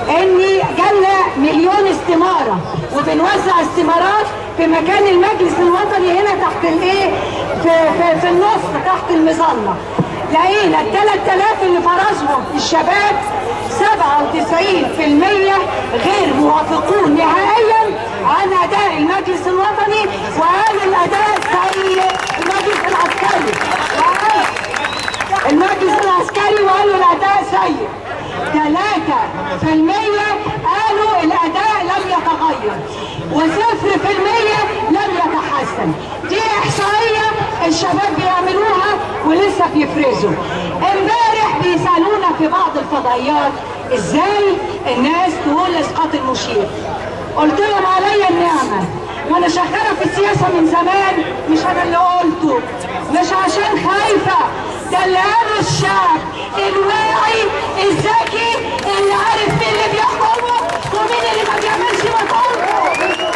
ان جالنا مليون استماره وبنوزع استمارات في مكان المجلس الوطني هنا تحت الايه في, في, في النص تحت المظله لقينا ال 3000 اللي فرزهم الشباب 97% غير موافقون نهائيا عن اداء المجلس الوطني وقالوا الاداء سيء المجلس العسكري وقال المجلس العسكري وقالوا الاداء سيء 3% قالوا الاداء لم يتغير وصفر في المية لم يتحسن دي احصائية الشباب بيعملوها ولسه بيفرزوا امبارح بيسألونا في بعض الفضائيات ازاي الناس تقول اسقاط المشير قلت لهم عليا النعمة وانا شغالة في السياسة من زمان مش انا اللي قلته مش عشان خايفة ده اللي قاله الشعب الواعي الذكي اللي عارف مين اللي بيحكمه ومين اللي ما بيعملش مطالبه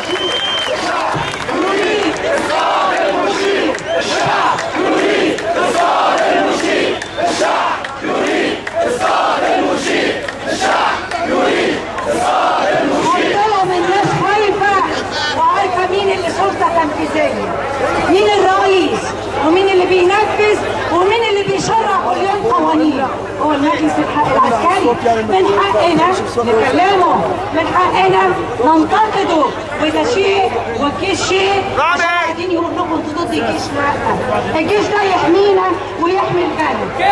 يريد إسقاط المشير الشعب يريد إسقاط المشير الشعب يريد إسقاط المشير الشعب يريد إسقاط المشير قلت لهم الناس خايفة وعارفة مين اللي سلطة تنفيذية مين الرئيس ومين اللي بينفذ ومين اللي بيشرع كل يوم قوانين هو المجلس الح- العسكري من حقنا نكلمه من حقنا ننتقده وده شيء والجيش شيء عشان قاعدين يقول لكم انتوا ضد الجيش لا الجيش ده يحمينا ويحمي البلد